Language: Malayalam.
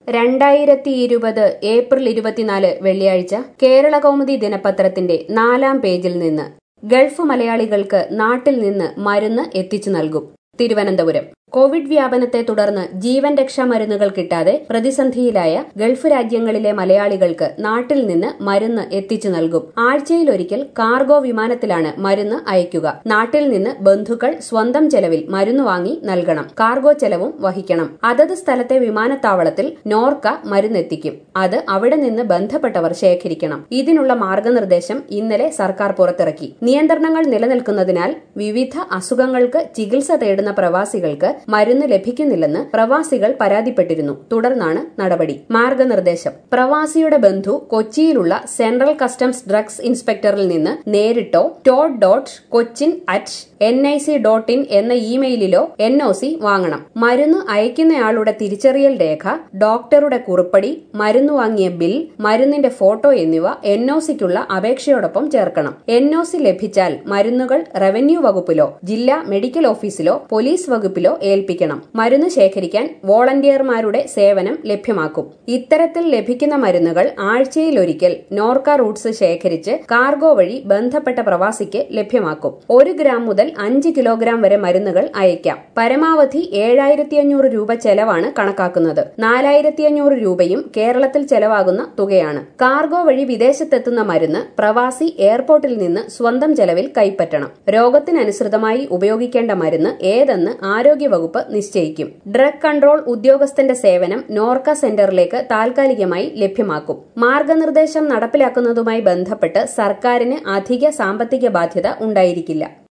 രണ്ടായിരത്തി ഇരുപത് ഏപ്രിൽ ഇരുപത്തിനാല് വെള്ളിയാഴ്ച കേരള കൗമുദി ദിനപത്രത്തിന്റെ നാലാം പേജിൽ നിന്ന് ഗൾഫ് മലയാളികൾക്ക് നാട്ടിൽ നിന്ന് മരുന്ന് എത്തിച്ചു നൽകും തിരുവനന്തപുരം കോവിഡ് വ്യാപനത്തെ തുടർന്ന് ജീവൻ രക്ഷാ മരുന്നുകൾ കിട്ടാതെ പ്രതിസന്ധിയിലായ ഗൾഫ് രാജ്യങ്ങളിലെ മലയാളികൾക്ക് നാട്ടിൽ നിന്ന് മരുന്ന് എത്തിച്ചു നൽകും ആഴ്ചയിലൊരിക്കൽ കാർഗോ വിമാനത്തിലാണ് മരുന്ന് അയക്കുക നാട്ടിൽ നിന്ന് ബന്ധുക്കൾ സ്വന്തം ചെലവിൽ മരുന്ന് വാങ്ങി നൽകണം കാർഗോ ചെലവും വഹിക്കണം അതത് സ്ഥലത്തെ വിമാനത്താവളത്തിൽ നോർക്ക മരുന്നെത്തിക്കും അത് അവിടെ നിന്ന് ബന്ധപ്പെട്ടവർ ശേഖരിക്കണം ഇതിനുള്ള മാർഗനിർദ്ദേശം ഇന്നലെ സർക്കാർ പുറത്തിറക്കി നിയന്ത്രണങ്ങൾ നിലനിൽക്കുന്നതിനാൽ വിവിധ അസുഖങ്ങൾക്ക് ചികിത്സ തേടുന്ന പ്രവാസികൾക്ക് മരുന്ന് ലഭിക്കുന്നില്ലെന്ന് പ്രവാസികൾ പരാതിപ്പെട്ടിരുന്നു തുടർന്നാണ് നടപടി മാർഗനിർദ്ദേശം പ്രവാസിയുടെ ബന്ധു കൊച്ചിയിലുള്ള സെൻട്രൽ കസ്റ്റംസ് ഡ്രഗ്സ് ഇൻസ്പെക്ടറിൽ നിന്ന് നേരിട്ടോ ടോട്ട് dot Cochin at N I C dot in എന്ന ഇമെയിലിലോ എൻ ഒ സി വാങ്ങണം മരുന്ന് അയക്കുന്നയാളുടെ തിരിച്ചറിയൽ രേഖ ഡോക്ടറുടെ കുറിപ്പടി മരുന്ന് വാങ്ങിയ ബിൽ മരുന്നിന്റെ ഫോട്ടോ എന്നിവ എൻ ഒ സിക്കുള്ള അപേക്ഷയോടൊപ്പം ചേർക്കണം എൻ ഒ സി ലഭിച്ചാൽ മരുന്നുകൾ റവന്യൂ വകുപ്പിലോ ജില്ലാ മെഡിക്കൽ ഓഫീസിലോ പോലീസ് വകുപ്പിലോ ഏൽപ്പിക്കണം മരുന്ന് ശേഖരിക്കാൻ വോളണ്ടിയർമാരുടെ സേവനം ലഭ്യമാക്കും ഇത്തരത്തിൽ ലഭിക്കുന്ന മരുന്നുകൾ ആഴ്ചയിലൊരിക്കൽ നോർക്ക റൂട്ട്സ് ശേഖരിച്ച് കാർഗോ വഴി ബന്ധപ്പെട്ട പ്രവാസിക്ക് ലഭ്യമാക്കും ഒരു ഗ്രാം മുതൽ അഞ്ച് കിലോഗ്രാം വരെ മരുന്നുകൾ അയക്കാം പരമാവധി ഏഴായിരത്തി അഞ്ഞൂറ് രൂപ ചെലവാണ് കണക്കാക്കുന്നത് നാലായിരത്തി അഞ്ഞൂറ് രൂപയും കേരളത്തിൽ ചെലവാകുന്ന തുകയാണ് കാർഗോ വഴി വിദേശത്തെത്തുന്ന മരുന്ന് പ്രവാസി എയർപോർട്ടിൽ നിന്ന് സ്വന്തം ചെലവിൽ കൈപ്പറ്റണം രോഗത്തിനനുസൃതമായി ഉപയോഗിക്കേണ്ട മരുന്ന് ഏതെന്ന് ആരോഗ്യവകുപ്പ് നിശ്ചയിക്കും ഡ്രഗ് കൺട്രോൾ ഉദ്യോഗസ്ഥന്റെ സേവനം നോർക്ക സെന്ററിലേക്ക് താൽക്കാലികമായി ലഭ്യമാക്കും മാർഗനിർദ്ദേശം നടപ്പിലാക്കുന്നതുമായി ബന്ധപ്പെട്ട് സർക്കാരിന് അധിക സാമ്പത്തിക ബാധ്യത ഉണ്ടായിരിക്കില്ല